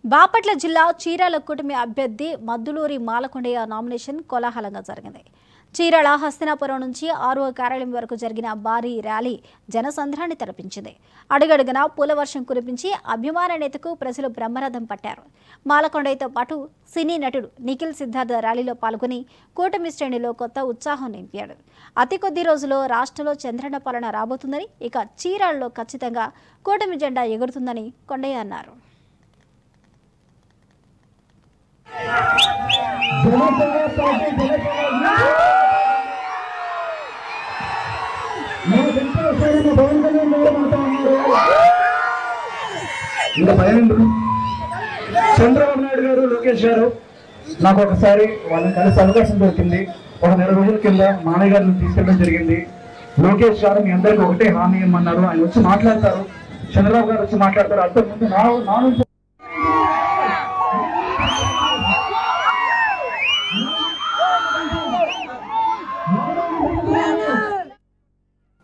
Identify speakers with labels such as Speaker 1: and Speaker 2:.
Speaker 1: బాపట్ల జిల్లా చీరాల కూటమి అభ్యర్థి మద్దులూరి మాలకొండయ్య నామినేషన్ కోలాహలంగా జరిగింది చీరాల హస్తినాపురం నుంచి ఆరో కార్యాలయం వరకు జరిగిన భారీ ర్యాలీ జనసంద్రాన్ని తలపించింది అడుగడుగున పూలవర్షం కురిపించి అభిమాన నేతకు ప్రజలు బ్రహ్మరథం పట్టారు మాలకొండయ్యతో పాటు సినీ నటుడు నిఖిల్ సిద్ధార్థ ర్యాలీలో పాల్గొని కూటమి శ్రేణిలో కొత్త ఉత్సాహం నింపాడు అతి కొద్ది రోజుల్లో రాష్ట్రంలో చంద్రన్న పాలన రాబోతుందని ఇక చీరాలలో ఖచ్చితంగా కూటమి జెండా ఎగురుతుందని కొండయ్య అన్నారు
Speaker 2: జనసేన పార్టీ జనసేన మా వెంకటేశ్వరమ్మ పవన్ కళ్యాణ్ గారు మాతో ఉన్నారు ఇంకా పైన చంద్రబాబు నాయుడు గారు లోకేష్ గారు నాకు ఒకసారి వాళ్ళని కలిసి అవకాశం దొరికింది ఒక నెల రోజుల కింద మామయ్య గారిని తీసుకెళ్ళడం జరిగింది లోకేష్ గారు మీ అందరికి ఒకటే హామీ ఇమ్మన్నారు ఆయన వచ్చి మాట్లాడతారు చంద్రబాబు గారు వచ్చి మాట్లాడతారు అంతకు ముందు నా నా నుంచి